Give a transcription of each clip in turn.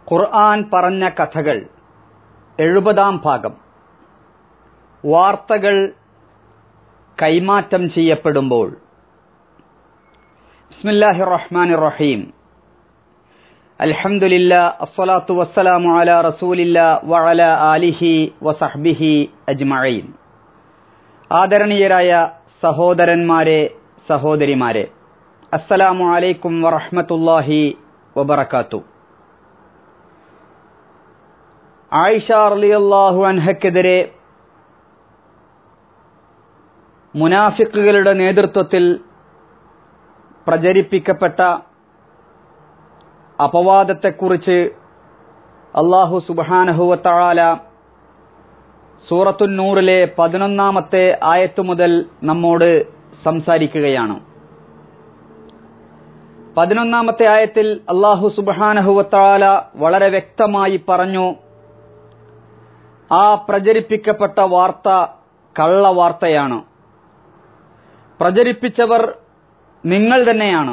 ഖുർആൻ പറഞ്ഞ കഥകൾ എഴുപതാം ഭാഗം വാർത്തകൾ കൈമാറ്റം ചെയ്യപ്പെടുമ്പോൾ ബിസ്മില്ലാഹി റഹ്മാൻ റഹീം അൽഹംദുലില്ല അസ്സലാത്തു വസ്സലാമു അല റസൂലില്ല വഅല ആലിഹി വസഹ്ബിഹി അജ്മഈൻ ആദരണീയരായ സഹോദരന്മാരെ സഹോദരിമാരെ അസ്സലാമു അലൈക്കും വറഹ്മത്തുള്ളാഹി വബറകാത്തു ആയിഷ റളിയല്ലാഹു അൻഹക്കെതിരെ മുനാഫിക്കുകളുടെ നേതൃത്വത്തിൽ പ്രചരിപ്പിക്കപ്പെട്ട അപവാദത്തെക്കുറിച്ച് അള്ളാഹു സുബാനഹുവത്താല സൂറത്തുന്നൂറിലെ പതിനൊന്നാമത്തെ ആയത്തു മുതൽ നമ്മോട് സംസാരിക്കുകയാണ് പതിനൊന്നാമത്തെ ആയത്തിൽ അള്ളാഹു സുബാനഹുവത്താല വളരെ വ്യക്തമായി പറഞ്ഞു ആ പ്രചരിപ്പിക്കപ്പെട്ട വാർത്ത കള്ള വാർത്തയാണ് പ്രചരിപ്പിച്ചവർ നിങ്ങൾ തന്നെയാണ്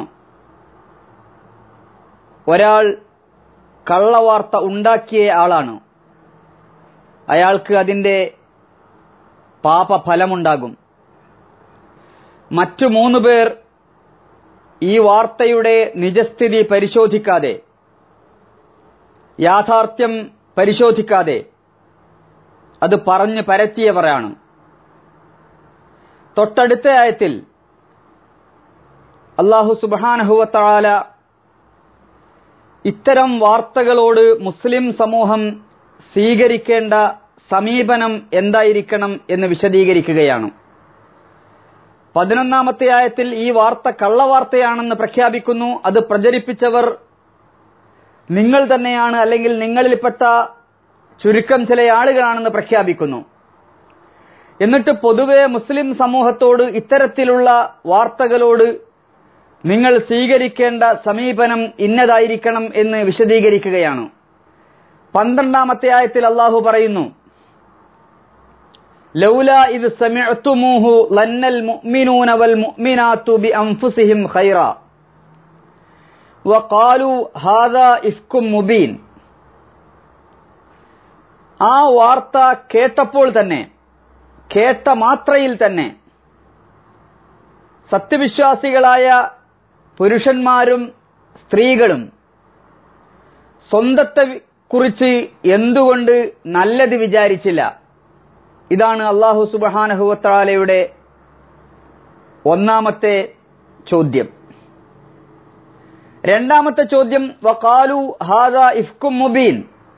ഒരാൾ കള്ളവാർത്ത ഉണ്ടാക്കിയ ആളാണ് അയാൾക്ക് അതിന്റെ പാപഫലമുണ്ടാകും മറ്റു മൂന്ന് പേർ ഈ വാർത്തയുടെ നിജസ്ഥിതി പരിശോധിക്കാതെ യാഥാർത്ഥ്യം പരിശോധിക്കാതെ അത് പറഞ്ഞ് പരത്തിയവരാണ് തൊട്ടടുത്ത ആയത്തിൽ അള്ളാഹു സുബാനഹുവത്താല ഇത്തരം വാർത്തകളോട് മുസ്ലിം സമൂഹം സ്വീകരിക്കേണ്ട സമീപനം എന്തായിരിക്കണം എന്ന് വിശദീകരിക്കുകയാണ് പതിനൊന്നാമത്തെ ആയത്തിൽ ഈ വാർത്ത കള്ളവാർത്തയാണെന്ന് പ്രഖ്യാപിക്കുന്നു അത് പ്രചരിപ്പിച്ചവർ നിങ്ങൾ തന്നെയാണ് അല്ലെങ്കിൽ നിങ്ങളിൽപ്പെട്ട ചുരുക്കം ചില ആളുകളാണെന്ന് പ്രഖ്യാപിക്കുന്നു എന്നിട്ട് പൊതുവെ മുസ്ലിം സമൂഹത്തോട് ഇത്തരത്തിലുള്ള വാർത്തകളോട് നിങ്ങൾ സ്വീകരിക്കേണ്ട സമീപനം ഇന്നതായിരിക്കണം എന്ന് വിശദീകരിക്കുകയാണ് പന്ത്രണ്ടാമത്തെ ആയത്തിൽ അള്ളാഹു പറയുന്നു ലൗല ഇത് സമിഅ്തുമൂഹു ലന്നൽ മുഅ്മിനൂന വൽ മുഅ്മിനാത്തു ബി അൻഫുസിഹിം ഖൈറ വഖാലു ഹാദാ ഇഫ്കും മുബീൻ ആ വാർത്ത കേട്ടപ്പോൾ തന്നെ കേട്ട മാത്രയിൽ തന്നെ സത്യവിശ്വാസികളായ പുരുഷന്മാരും സ്ത്രീകളും സ്വന്തത്തെ കുറിച്ച് എന്തുകൊണ്ട് നല്ലത് വിചാരിച്ചില്ല ഇതാണ് അള്ളാഹു സുബാനഹുവത്താലയുടെ ഒന്നാമത്തെ ചോദ്യം രണ്ടാമത്തെ ചോദ്യം വക്കാലു ഹാദ ഇഫ്കും മുബീൻ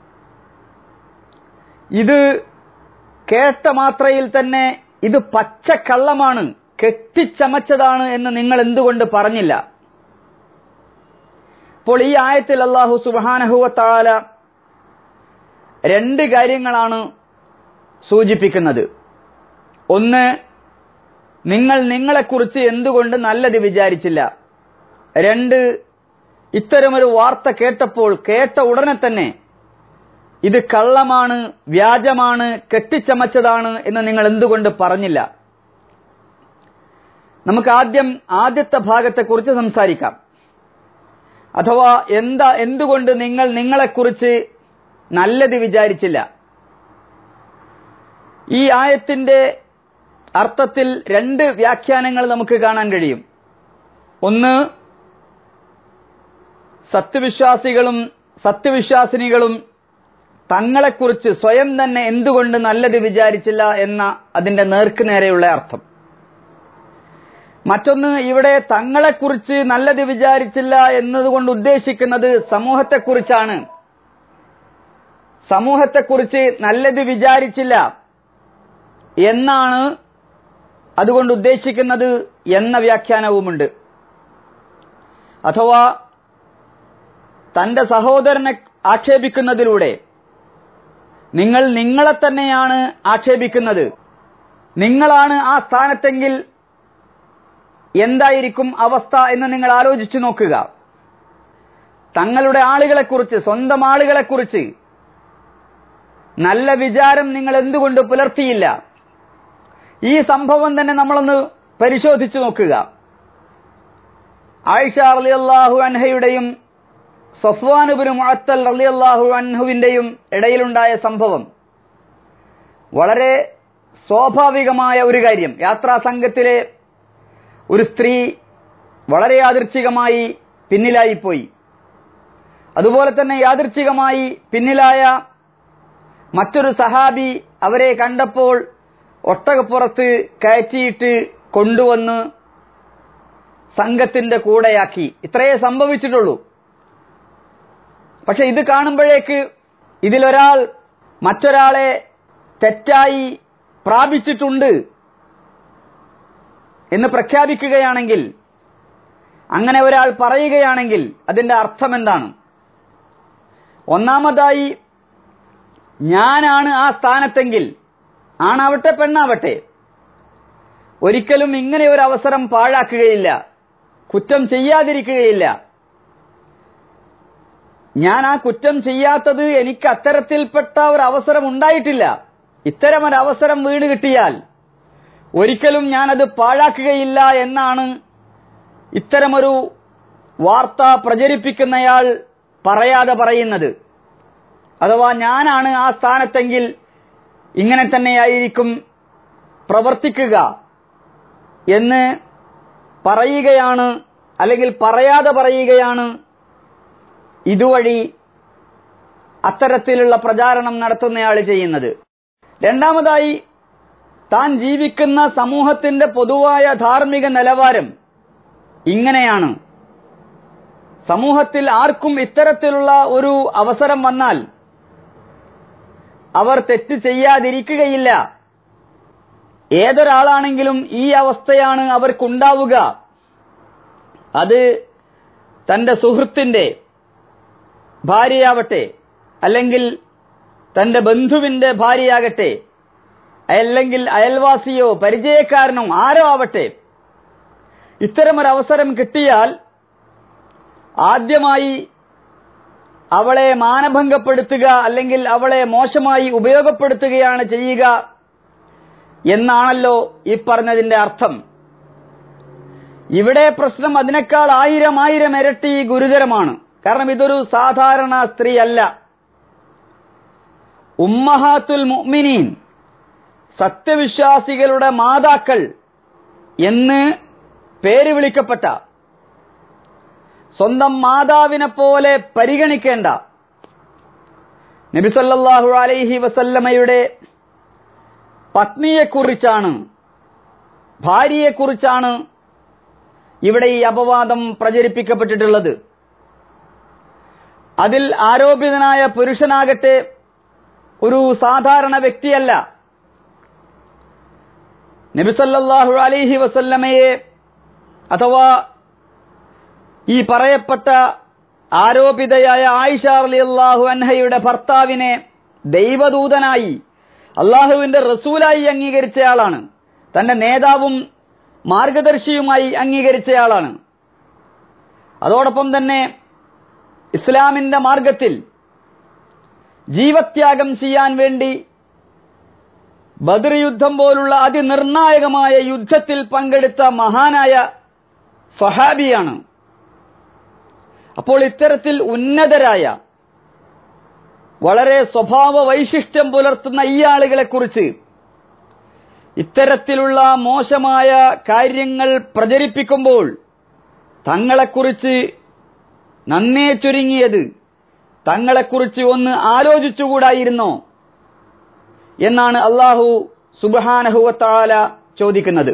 ഇത് കേട്ട മാത്രയിൽ തന്നെ ഇത് പച്ചക്കള്ളമാണ് കെട്ടിച്ചമച്ചതാണ് എന്ന് നിങ്ങൾ എന്തുകൊണ്ട് പറഞ്ഞില്ല അപ്പോൾ ഈ ആയത്തിൽ അള്ളാഹു സുബാനഹുവത്താല രണ്ട് കാര്യങ്ങളാണ് സൂചിപ്പിക്കുന്നത് ഒന്ന് നിങ്ങൾ നിങ്ങളെക്കുറിച്ച് എന്തുകൊണ്ട് നല്ലത് വിചാരിച്ചില്ല രണ്ട് ഇത്തരമൊരു വാർത്ത കേട്ടപ്പോൾ കേട്ട ഉടനെ തന്നെ ഇത് കള്ളമാണ് വ്യാജമാണ് കെട്ടിച്ചമച്ചതാണ് എന്ന് നിങ്ങൾ എന്തുകൊണ്ട് പറഞ്ഞില്ല നമുക്ക് ആദ്യം ആദ്യത്തെ ഭാഗത്തെക്കുറിച്ച് സംസാരിക്കാം അഥവാ എന്താ എന്തുകൊണ്ട് നിങ്ങൾ നിങ്ങളെക്കുറിച്ച് നല്ലത് വിചാരിച്ചില്ല ഈ ആയത്തിന്റെ അർത്ഥത്തിൽ രണ്ട് വ്യാഖ്യാനങ്ങൾ നമുക്ക് കാണാൻ കഴിയും ഒന്ന് സത്യവിശ്വാസികളും സത്യവിശ്വാസിനികളും തങ്ങളെക്കുറിച്ച് സ്വയം തന്നെ എന്തുകൊണ്ട് നല്ലത് വിചാരിച്ചില്ല എന്ന അതിന്റെ നേർക്ക് നേരെയുള്ള അർത്ഥം മറ്റൊന്ന് ഇവിടെ തങ്ങളെക്കുറിച്ച് നല്ലത് വിചാരിച്ചില്ല എന്നതുകൊണ്ട് ഉദ്ദേശിക്കുന്നത് സമൂഹത്തെക്കുറിച്ചാണ് സമൂഹത്തെക്കുറിച്ച് നല്ലത് വിചാരിച്ചില്ല എന്നാണ് അതുകൊണ്ട് ഉദ്ദേശിക്കുന്നത് എന്ന വ്യാഖ്യാനവുമുണ്ട് അഥവാ തന്റെ സഹോദരനെ ആക്ഷേപിക്കുന്നതിലൂടെ നിങ്ങൾ നിങ്ങളെ തന്നെയാണ് ആക്ഷേപിക്കുന്നത് നിങ്ങളാണ് ആ സ്ഥാനത്തെങ്കിൽ എന്തായിരിക്കും അവസ്ഥ എന്ന് നിങ്ങൾ ആലോചിച്ചു നോക്കുക തങ്ങളുടെ ആളുകളെക്കുറിച്ച് സ്വന്തം ആളുകളെക്കുറിച്ച് നല്ല വിചാരം നിങ്ങൾ എന്തുകൊണ്ട് പുലർത്തിയില്ല ഈ സംഭവം തന്നെ നമ്മളൊന്ന് പരിശോധിച്ചു നോക്കുക ആയിഷ റളിയല്ലാഹു അൻഹയുടെയും സഫ്വാനുബിന് മുഅത്തൽ റളിയല്ലാഹു അൻഹുവിന്റെയും ഇടയിലുണ്ടായ സംഭവം വളരെ സ്വാഭാവികമായ ഒരു കാര്യം യാത്രാ സംഘത്തിലെ ഒരു സ്ത്രീ വളരെ യാദൃച്ഛികമായി പിന്നിലായിപ്പോയി അതുപോലെ തന്നെ യാദൃച്ഛികമായി പിന്നിലായ മറ്റൊരു സഹാബി അവരെ കണ്ടപ്പോൾ ഒട്ടകപ്പുറത്ത് കയറ്റിയിട്ട് കൊണ്ടുവന്ന് സംഘത്തിന്റെ കൂടെയാക്കി ഇത്രയേ സംഭവിച്ചിട്ടുള്ളൂ പക്ഷെ ഇത് കാണുമ്പോഴേക്ക് ഇതിലൊരാൾ മറ്റൊരാളെ തെറ്റായി പ്രാപിച്ചിട്ടുണ്ട് എന്ന് പ്രഖ്യാപിക്കുകയാണെങ്കിൽ അങ്ങനെ ഒരാൾ പറയുകയാണെങ്കിൽ അതിന്റെ അർത്ഥം എന്താണ് ഒന്നാമതായി ഞാനാണ് ആ സ്ഥാനത്തെങ്കിൽ ആണാവട്ടെ പെണ്ണാവട്ടെ ഒരിക്കലും ഇങ്ങനെ ഒരു അവസരം പാഴാക്കുകയില്ല കുറ്റം ചെയ്യാതിരിക്കുകയില്ല ഞാൻ ആ കുറ്റം ചെയ്യാത്തത് എനിക്ക് അത്തരത്തിൽപ്പെട്ട ഒരു അവസരം ഉണ്ടായിട്ടില്ല ഇത്തരം ഒരു അവസരം വീണ് കിട്ടിയാൽ ഒരിക്കലും ഞാനത് പാഴാക്കുകയില്ല എന്നാണ് ഇത്തരമൊരു വാർത്ത പ്രചരിപ്പിക്കുന്നയാൾ പറയാതെ പറയുന്നത് അഥവാ ഞാനാണ് ആ സ്ഥാനത്തെങ്കിൽ ഇങ്ങനെ തന്നെയായിരിക്കും പ്രവർത്തിക്കുക എന്ന് പറയുകയാണ് അല്ലെങ്കിൽ പറയാതെ പറയുകയാണ് ഇതുവഴി അത്തരത്തിലുള്ള പ്രചാരണം നടത്തുന്നയാൾ ചെയ്യുന്നത് രണ്ടാമതായി താൻ ജീവിക്കുന്ന സമൂഹത്തിന്റെ പൊതുവായ ധാർമ്മിക നിലവാരം ഇങ്ങനെയാണ് സമൂഹത്തിൽ ആർക്കും ഇത്തരത്തിലുള്ള ഒരു അവസരം വന്നാൽ അവർ തെറ്റ് ചെയ്യാതിരിക്കുകയില്ല ഏതൊരാളാണെങ്കിലും ഈ അവസ്ഥയാണ് അവർക്കുണ്ടാവുക അത് തന്റെ സുഹൃത്തിന്റെ ഭാര്യയാവട്ടെ അല്ലെങ്കിൽ തന്റെ ബന്ധുവിന്റെ ഭാര്യയാകട്ടെ അല്ലെങ്കിൽ അയൽവാസിയോ പരിചയക്കാരനോ ആരോ ആവട്ടെ ഇത്തരമൊരവസരം കിട്ടിയാൽ ആദ്യമായി അവളെ മാനഭംഗപ്പെടുത്തുക അല്ലെങ്കിൽ അവളെ മോശമായി ഉപയോഗപ്പെടുത്തുകയാണ് ചെയ്യുക എന്നാണല്ലോ ഈ പറഞ്ഞതിന്റെ അർത്ഥം ഇവിടെ പ്രശ്നം അതിനേക്കാൾ ആയിരം ആയിരം ഇരട്ടി ഗുരുതരമാണ് കാരണം ഇതൊരു സാധാരണ സ്ത്രീ അല്ല ഉമ്മഹാത്തുൽ മുഅ്മിനീൻ സത്യവിശ്വാസികളുടെ മാതാക്കൾ എന്ന് പേര് വിളിക്കപ്പെട്ട സ്വന്തം മാതാവിനെ പോലെ പരിഗണിക്കേണ്ട നബിസല്ലാഹു അലൈഹി വസല്ലമയുടെ പത്നിയെക്കുറിച്ചാണ് ഭാര്യയെക്കുറിച്ചാണ് ഇവിടെ ഈ അപവാദം പ്രചരിപ്പിക്കപ്പെട്ടിട്ടുള്ളത് അതിൽ ആരോപിതനായ പുരുഷനാകട്ടെ ഒരു സാധാരണ വ്യക്തിയല്ല നബിസല്ലാഹു അലൈഹി വസല്ലമയെ അഥവാ ഈ പറയപ്പെട്ട ആരോപിതയായ ആയിഷ അലിയല്ലാഹു അൻഹയുടെ ഭർത്താവിനെ ദൈവദൂതനായി അള്ളാഹുവിന്റെ റസൂലായി അംഗീകരിച്ചയാളാണ് തന്റെ നേതാവും മാർഗദർശിയുമായി അംഗീകരിച്ചയാളാണ് അതോടൊപ്പം തന്നെ ഇസ്ലാമിന്റെ മാർഗത്തിൽ ജീവത്യാഗം ചെയ്യാൻ വേണ്ടി ബദർ യുദ്ധം പോലുള്ള അതിനിർണായകമായ യുദ്ധത്തിൽ പങ്കെടുത്ത മഹാനായ സ്വഹാബിയാണ് അപ്പോൾ ഇത്തരത്തിൽ ഉന്നതരായ വളരെ സ്വഭാവ വൈശിഷ്ട്യം പുലർത്തുന്ന ഈ ആളുകളെ കുറിച്ച് ഇത്തരത്തിലുള്ള മോശമായ കാര്യങ്ങൾ പ്രചരിപ്പിക്കുമ്പോൾ തങ്ങളെക്കുറിച്ച് നന്നേ ചുരുങ്ങിയത് തങ്ങളെക്കുറിച്ച് ഒന്ന് ആലോചിച്ചുകൂടായിരുന്നോ എന്നാണ് അള്ളാഹു സുബാനഹുവത്താല ചോദിക്കുന്നത്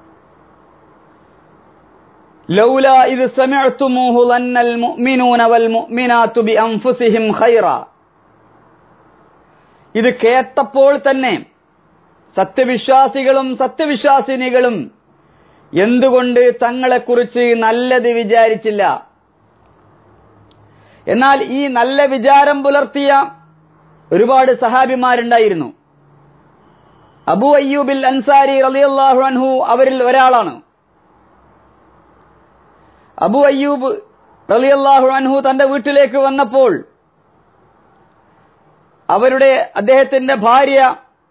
ലൗല ഇത് സമിഅ്തുമൂഹു ലന്നൽ മുഅ്മിനൂന വൽ മുഅ്മിനാത്തു ബിഅൻഫുസിഹിം ഖൈറ ഇത് കേട്ടപ്പോൾ തന്നെ സത്യവിശ്വാസികളും സത്യവിശ്വാസിനികളും എന്തുകൊണ്ട് തങ്ങളെക്കുറിച്ച് നല്ലത് വിചാരിച്ചില്ല എന്നാൽ ഈ നല്ല വിചാരം പുലർത്തിയ ഒരുപാട് സഹാബിമാരുണ്ടായിരുന്നു അബു അയ്യൂബിൽ അൻസാരി റളിയല്ലാഹു അൻഹു അവരിൽ ഒരാളാണ് അബു അയ്യൂബ് റളിയല്ലാഹു അൻഹു തന്റെ വീട്ടിലേക്ക് വന്നപ്പോൾ അവരുടെ അദ്ദേഹത്തിന്റെ ഭാര്യ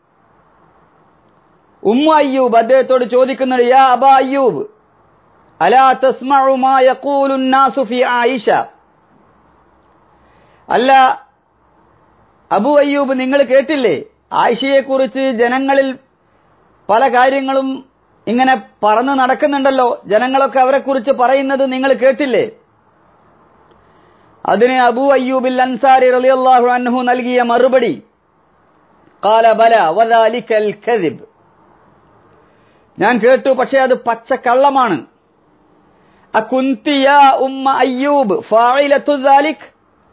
ഉമ്മ അയ്യൂബ് അദ്ദേഹത്തോട് ചോദിക്കുന്നുണ്ട് യാ അബ അയ്യൂബ് അലാ തസ്മഉ മാ യഖൂലു الناس في ആയിഷ അല്ല അബു അയ്യൂബ് നിങ്ങൾ കേട്ടില്ലേ ആയിഷയെക്കുറിച്ച് ജനങ്ങളിൽ പല കാര്യങ്ങളും ഇങ്ങനെ പറന്ന് നടക്കുന്നുണ്ടല്ലോ ജനങ്ങളൊക്കെ അവരെക്കുറിച്ച് പറയുന്നത് നിങ്ങൾ കേട്ടില്ലേ അതിന് അബു അയ്യൂബിൽ അൻസാരി റളിയല്ലാഹു അൻഹു നൽകിയ മറുപടി കാല ബല വദാലിക്കൽ കദിബ് ഞാൻ കേട്ടു പക്ഷേ അത് പച്ചക്കള്ളമാണ് അകുന്തി യാ ഉമ്മ അയ്യൂബ് ഫാഇലത്തു ദാലിക്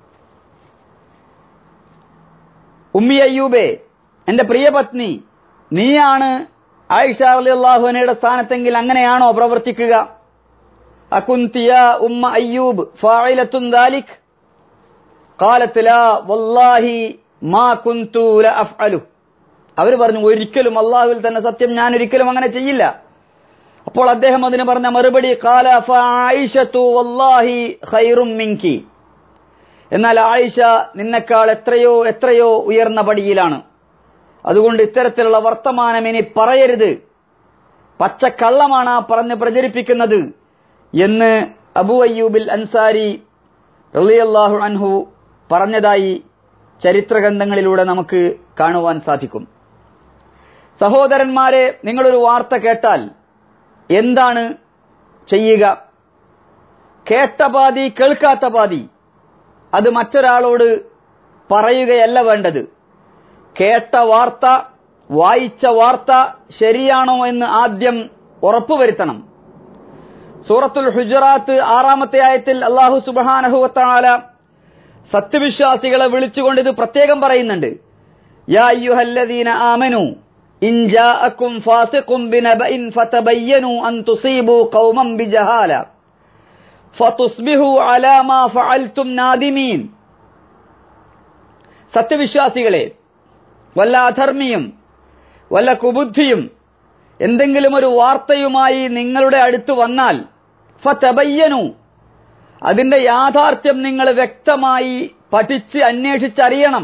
ഉമ്മി അയ്യൂബേ എന്റെ പ്രിയ പത്നി നീയാണ് ആയിഷ അള്ളാഹുനയുടെ സ്ഥാനത്തെങ്കിൽ അങ്ങനെയാണോ പ്രവർത്തിക്കുക അകുന്തിയ ഉമ്മ അയ്യൂബ് ഫായിലത്തുൻ ദാലിക് കാലത്ത് ലാ വല്ലാഹി മാ കുന്തു ലഅഫ്അലു അവർ പറഞ്ഞു ഒരിക്കലും അള്ളാഹുവിൽ തന്നെ സത്യം ഞാൻ ഒരിക്കലും അങ്ങനെ ചെയ്യില്ല അപ്പോൾ അദ്ദേഹം അതിന് പറഞ്ഞ മറുപടി കാല ഫായിഷത്തു വല്ലാഹി ഖൈറും മിൻകി എന്നാൽ ആയിഷ നിന്നെക്കാൾ എത്രയോ എത്രയോ ഉയർന്ന പടിയിലാണ് അതുകൊണ്ട് ഇത്തരത്തിലുള്ള വർത്തമാനം ഇനി പറയരുത് പച്ചക്കള്ളമാണ് ആ പറഞ്ഞ് പ്രചരിപ്പിക്കുന്നത് എന്ന് അബു അയ്യൂബിൽ അൻസാരി റളിയല്ലാഹു അൻഹു പറഞ്ഞതായി ചരിത്രഗ്രന്ഥങ്ങളിലൂടെ നമുക്ക് കാണുവാൻ സാധിക്കും സഹോദരന്മാരെ നിങ്ങളൊരു വാർത്ത കേട്ടാൽ എന്താണ് ചെയ്യുക കേട്ട പാതി കേൾക്കാത്ത പാതി അത് മറ്റൊരാളോട് പറയുകയല്ല വേണ്ടത് കേട്ട വാർത്ത വായിച്ച വാർത്ത ശരിയാണോ എന്ന് ആദ്യം ഉറപ്പുവരുത്തണം സൂറത്തുൽ ഹുജറാത്ത് ആറാമത്തെ ആയത്തിൽ അള്ളാഹു സുബാനഹുവത്താല സത്യവിശ്വാസികളെ വിളിച്ചുകൊണ്ട് ഇത് പ്രത്യേകം പറയുന്നുണ്ട് യാ അയ്യുഹല്ലദീന ആമനു ഇൻ ജാഅക്കും ഫാസിഖും ബിനബഇൻ ഫതബയ്യനു അൻ തുസീബു ഖൗമൻ ബിജഹാല ഫതുസ്ബിഹു അലാ മാ ഫഅൽതും നാദിമീൻ സത്യവിശ്വാസികളെ വല്ല അധർമ്മിയും വല്ല കുബുദ്ധിയും എന്തെങ്കിലും ഒരു വാർത്തയുമായി നിങ്ങളുടെ അടുത്ത് വന്നാൽ ഫതബയ്യനു അതിന്റെ യാഥാർത്ഥ്യം നിങ്ങൾ വ്യക്തമായി പഠിച്ച് അന്വേഷിച്ചറിയണം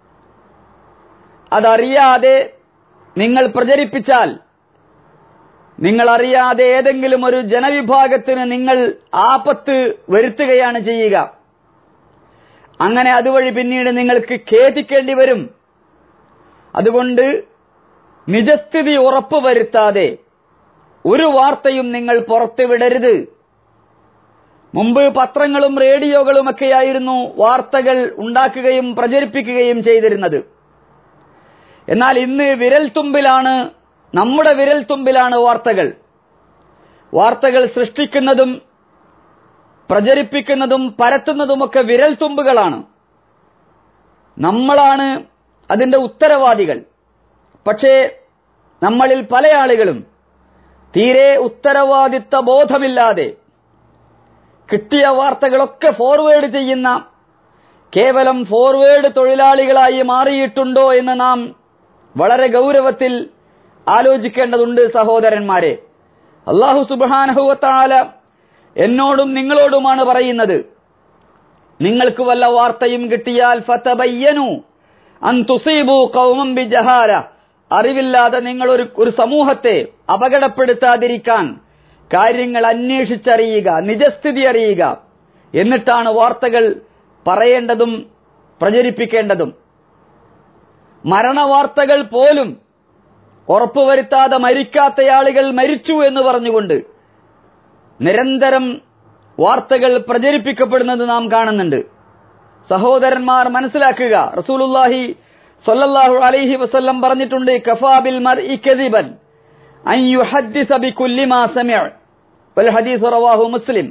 അതറിയാതെ നിങ്ങൾ പ്രചരിപ്പിച്ചാൽ നിങ്ങൾ അറിയാതെ ഏതെങ്കിലും ഒരു ജനവിഭാഗത്തിന് നിങ്ങൾ ആപത്ത് വരുത്തുകയാണ് ചെയ്യുക അങ്ങനെ അതുവഴി പിന്നീട് നിങ്ങൾക്ക് ഖേദിക്കേണ്ടി വരും അതുകൊണ്ട് നിജസ്ഥിതി ഉറപ്പുവരുത്താതെ ഒരു വാർത്തയും നിങ്ങൾ പുറത്തുവിടരുത് മുമ്പ് പത്രങ്ങളും റേഡിയോകളുമൊക്കെയായിരുന്നു വാർത്തകൾ ഉണ്ടാക്കുകയും പ്രചരിപ്പിക്കുകയും ചെയ്തിരുന്നത് എന്നാൽ ഇന്ന് വിരൽ തുമ്പിലാണ് നമ്മുടെ വിരൽ തുമ്പിലാണ് വാർത്തകൾ വാർത്തകൾ സൃഷ്ടിക്കുന്നതും പ്രചരിപ്പിക്കുന്നതും പരത്തുന്നതുമൊക്കെ വിരൽ തുമ്പുകളാണ് നമ്മളാണ് അതിന്റെ ഉത്തരവാദികൾ പക്ഷേ നമ്മളിൽ പല ആളുകളും തീരെ ഉത്തരവാദിത്ത ബോധമില്ലാതെ കിട്ടിയ വാർത്തകളൊക്കെ ഫോർവേഡ് ചെയ്യുന്ന കേവലം ഫോർവേഡ് തൊഴിലാളികളായി മാറിയിട്ടുണ്ടോ എന്ന് നാം വളരെ ഗൗരവത്തിൽ ആലോചിക്കേണ്ടതുണ്ട് സഹോദരന്മാരെ അള്ളാഹു സുബാനഹുവത്താല എന്നോടും നിങ്ങളോടുമാണ് പറയുന്നത് നിങ്ങൾക്ക് വല്ല വാർത്തയും കിട്ടിയാൽ ഫതബയ്യനു അൻ തുസീബു ഖൗമൻ ബിജഹാല അറിവില്ലാതെ നിങ്ങൾ ഒരു ഒരു സമൂഹത്തെ അപകടപ്പെടുത്താതിരിക്കാൻ കാര്യങ്ങൾ അന്വേഷിച്ചറിയുക നിജസ്ഥിതി അറിയുക എന്നിട്ടാണ് വാർത്തകൾ പറയേണ്ടതും പ്രചരിപ്പിക്കേണ്ടതും മരണവാർത്തകൾ പോലും ഉറപ്പുവരുത്താതെ മരിക്കാത്ത ആളുകൾ മരിച്ചു എന്ന് പറഞ്ഞുകൊണ്ട് നിരന്തരം വാർത്തകൾ പ്രചരിപ്പിക്കപ്പെടുന്നത് നാം കാണുന്നുണ്ട് സഹോദരന്മാർ മനസ്സിലാക്കുക റസൂലുല്ലാഹി സല്ലല്ലാഹു അലൈഹി വസല്ലം പറഞ്ഞിട്ടുണ്ട് കഫാബിൽ മർഇ കദിബൻ അൻ യുഹദ്ദിസ ബികുല്ലി മാ സമിഅ വൽ ഹദീസ് റവാഹു മുസ്ലിം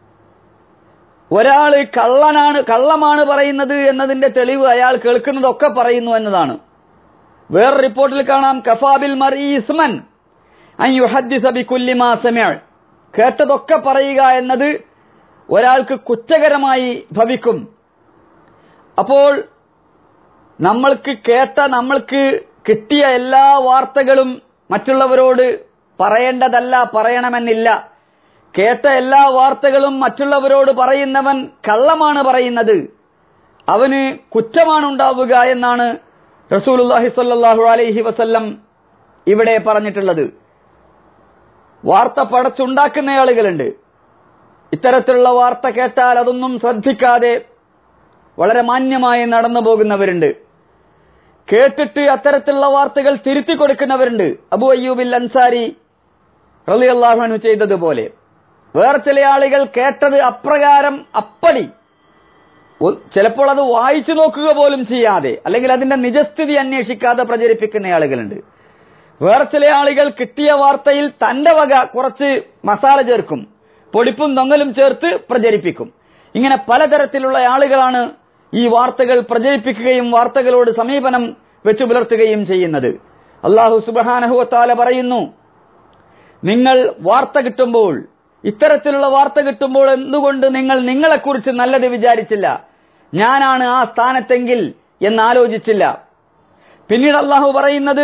ഒരാൾ കള്ളനാണ് കള്ളമാണ് പറയുന്നത് എന്നതിന്റെ തെളിവ് അയാൾ കേൾക്കുന്നതൊക്കെ പറയുന്നു എന്നതാണ് വേറെ റിപ്പോർട്ടിൽ കാണാം കഫാബിൽ മർഇ ഇസ്മൻ അൻ യുഹദ്ദിസ ബികുല്ലി മാ സമിഅ കേട്ടതൊക്കെ പറയുക എന്നത് ഒരാൾക്ക് കുറ്റകരമായി ഭവിക്കും അപ്പോൾ നമ്മൾക്ക് കേട്ട നമ്മൾക്ക് കിട്ടിയ എല്ലാ വാർത്തകളും മറ്റുള്ളവരോട് പറയേണ്ടതല്ല പറയണമെന്നില്ല കേട്ട എല്ലാ വാർത്തകളും മറ്റുള്ളവരോട് പറയുന്നവൻ കള്ളമാണ് പറയുന്നത് അവന് കുറ്റമാണ് ഉണ്ടാവുക എന്നാണ് റസൂലുല്ലാഹി സ്വല്ലല്ലാഹു അലൈഹി വസല്ലം ഇവിടെ പറഞ്ഞിട്ടുള്ളത് വാർത്ത പടച്ചുണ്ടാക്കുന്ന ആളുകളുണ്ട് ഇത്തരത്തിലുള്ള വാർത്ത കേട്ടാൽ അതൊന്നും ശ്രദ്ധിക്കാതെ വളരെ മാന്യമായി നടന്നു പോകുന്നവരുണ്ട് കേട്ടിട്ട് അത്തരത്തിലുള്ള വാർത്തകൾ തിരുത്തി കൊടുക്കുന്നവരുണ്ട് അബു അയ്യൂബിൽ അൻസാരി റളിയല്ലാഹു ചെയ്തതുപോലെ വേറെ ചില ആളുകൾ കേട്ടത് അപ്രകാരം അപ്പടി ഒ- ചിലപ്പോൾ അത് വായിച്ചു നോക്കുക പോലും ചെയ്യാതെ അല്ലെങ്കിൽ അതിന്റെ നിജസ്ഥിതി അന്വേഷിക്കാതെ പ്രചരിപ്പിക്കുന്ന ആളുകളുണ്ട് വേറെ ചില ആളുകൾ കിട്ടിയ വാർത്തയിൽ തന്റെ വക കുറച്ച് മസാല ചേർക്കും പൊടിപ്പും തൊങ്ങലും ചേർത്ത് പ്രചരിപ്പിക്കും ഇങ്ങനെ പലതരത്തിലുള്ള ആളുകളാണ് ഈ വാർത്തകൾ പ്രചരിപ്പിക്കുകയും വാർത്തകളോട് സമീപനം വെച്ചു പുലർത്തുകയും ചെയ്യുന്നത് അള്ളാഹു സുബാനഹുവത്താല പറയുന്നു നിങ്ങൾ വാർത്ത കിട്ടുമ്പോൾ ഇത്തരത്തിലുള്ള വാർത്ത കിട്ടുമ്പോൾ എന്തുകൊണ്ട് നിങ്ങൾ നിങ്ങളെക്കുറിച്ച് നല്ലത് വിചാരിച്ചില്ല ഞാനാണ് ആ സ്ഥാനത്തെങ്കിൽ എന്ന് ആലോചിച്ചില്ല പിന്നീട് അള്ളാഹു പറയുന്നത്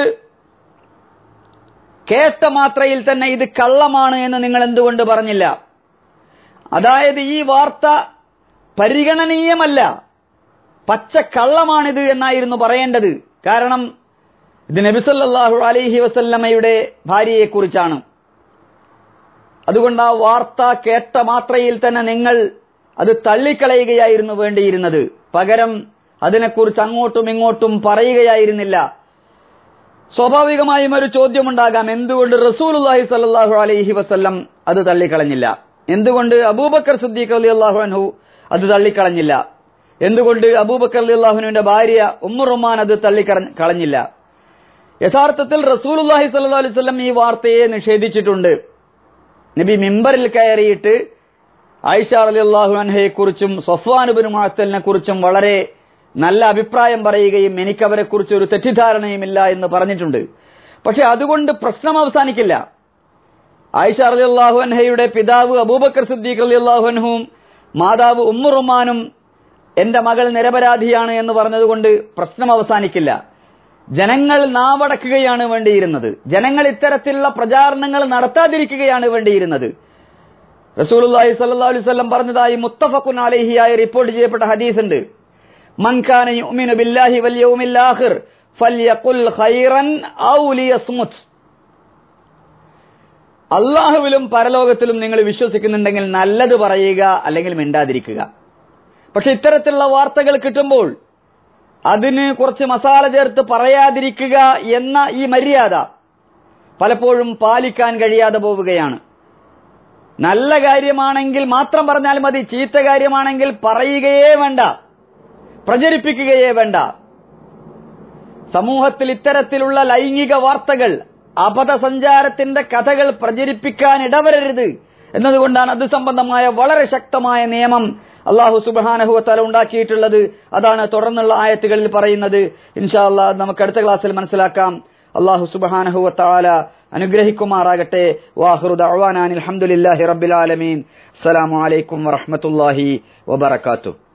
കേട്ട മാത്രയിൽ തന്നെ ഇത് കള്ളമാണ് എന്ന് നിങ്ങൾ എന്തുകൊണ്ട് പറഞ്ഞില്ല അതായത് ഈ വാർത്ത പരിഗണനീയമല്ല പച്ച കള്ളമാണിത് എന്നായിരുന്നു പറയേണ്ടത് കാരണം ഇത് നബിസല്ലാഹു അലൈഹി വസല്ലമയുടെ ഭാര്യയെക്കുറിച്ചാണ് അതുകൊണ്ട് ആ വാർത്ത കേട്ട മാത്രയിൽ തന്നെ നിങ്ങൾ അത് തള്ളിക്കളയുകയായിരുന്നു വേണ്ടിയിരുന്നത് പകരം അതിനെക്കുറിച്ച് അങ്ങോട്ടും ഇങ്ങോട്ടും പറയുകയായിരുന്നില്ല സ്വാഭാവികമായും ഒരു ചോദ്യമുണ്ടാകാം എന്തുകൊണ്ട് റസൂലുല്ലാഹി സല്ലാഹു അലൈഹി വസല്ലം അത് തള്ളിക്കളഞ്ഞില്ല എന്തുകൊണ്ട് അബൂബക്കർ സിദ്ദീഖ് അലി അള്ളാഹു അൻഹു അത് തള്ളിക്കളഞ്ഞില്ല എന്തുകൊണ്ട് അബൂബക്കർ അലി അള്ളാഹുനുവിന്റെ ഭാര്യ ഉമ്മുറുമാൻ അത് തള്ളിക്കളഞ്ഞില്ല യഥാർത്ഥത്തിൽ റസൂലുല്ലാഹി സല്ലല്ലാഹു അലൈഹി വസല്ലം ഈ വാർത്തയെ നിഷേധിച്ചിട്ടുണ്ട് നബി മിമ്പറിൽ കയറിയിട്ട് ആയിഷ അലി അള്ളാഹു അൻഹയെ കുറിച്ചും സഫ്വാനുബിൻ മുഹത്തലിനെ കുറിച്ചും വളരെ നല്ല അഭിപ്രായം പറയുകയും എനിക്ക് അവരെ കുറിച്ച് ഒരു തെറ്റിദ്ധാരണയുമില്ല എന്ന് പറഞ്ഞിട്ടുണ്ട് പക്ഷെ അതുകൊണ്ട് പ്രശ്നം അവസാനിക്കില്ല ആയിഷ അലി അള്ളാഹു അൻഹയുടെ പിതാവ് അബൂബക്കർ സിദ്ദീഖ് അലി അള്ളാഹു അൻഹുവും മാതാവ് ഉമ്മുറുമാനും എന്റെ മകൾ നിരപരാധിയാണ് എന്ന് പറഞ്ഞതുകൊണ്ട് പ്രശ്നം അവസാനിക്കില്ല ജനങ്ങൾ നാവടക്കുകയാണ് വേണ്ടിയിരുന്നത് ജനങ്ങൾ ഇത്തരത്തിലുള്ള പ്രചാരണങ്ങൾ നടത്താതിരിക്കുകയാണ് വേണ്ടിയിരുന്നത് റസൂലുള്ളാഹി സ്വല്ലല്ലാഹു അലൈഹി വസല്ലം പറഞ്ഞതായി മുത്തഫഖുൻ അലൈഹിയായി റിപ്പോർട്ട് ചെയ്യപ്പെട്ട ഹദീസ് ഉണ്ട് മൻ കാന യുഅ്മിനു ബില്ലാഹി വൽ യൗമിൽ ആഖിർ ഫൽയഖുൽ ഖൈറൻ ഔ ലിയസ്മുത് അള്ളാഹുവിലും പരലോകത്തിലും നിങ്ങൾ വിശ്വസിക്കുന്നുണ്ടെങ്കിൽ നല്ലത് പറയുക അല്ലെങ്കിൽ മിണ്ടാതിരിക്കുക പക്ഷെ ഇത്തരത്തിലുള്ള വാർത്തകൾ കിട്ടുമ്പോൾ അതിന് കുറച്ച് മസാല ചേർത്ത് പറയാതിരിക്കുക എന്ന ഈ മര്യാദ പലപ്പോഴും പാലിക്കാൻ കഴിയാതെ പോവുകയാണ് നല്ല കാര്യമാണെങ്കിൽ മാത്രം പറഞ്ഞാൽ മതി ചീത്ത കാര്യമാണെങ്കിൽ പറയുകയേ വേണ്ട പ്രചരിപ്പിക്കുകയേ വേണ്ട സമൂഹത്തിൽ ഇത്തരത്തിലുള്ള ലൈംഗിക വാർത്തകൾ അപഥസഞ്ചാരത്തിന്റെ കഥകൾ പ്രചരിപ്പിക്കാൻ ഇടവരരുത് എന്നതുകൊണ്ടാണ് അത് സംബന്ധമായ വളരെ ശക്തമായ നിയമം അള്ളാഹു സുബാനഹുവത്തല ഉണ്ടാക്കിയിട്ടുള്ളത് അതാണ് തുടർന്നുള്ള ആയത്തുകളിൽ പറയുന്നത് ഇൻഷാ അള്ളാഹ് നമുക്ക് അടുത്ത ക്ലാസ്സിൽ മനസ്സിലാക്കാം അള്ളാഹു സുബാനഹുവത്താല അനുഗ്രഹിക്കുമാറാകട്ടെ വാഹുറുദ് അഹ്വാനാൻ അലഹമുല്ലാഹി റബ്ബിൽ ആലമീൻ അസ്സലാമു അലൈക്കും വറഹമത്തല്ലാഹി വബർക്കാത്തു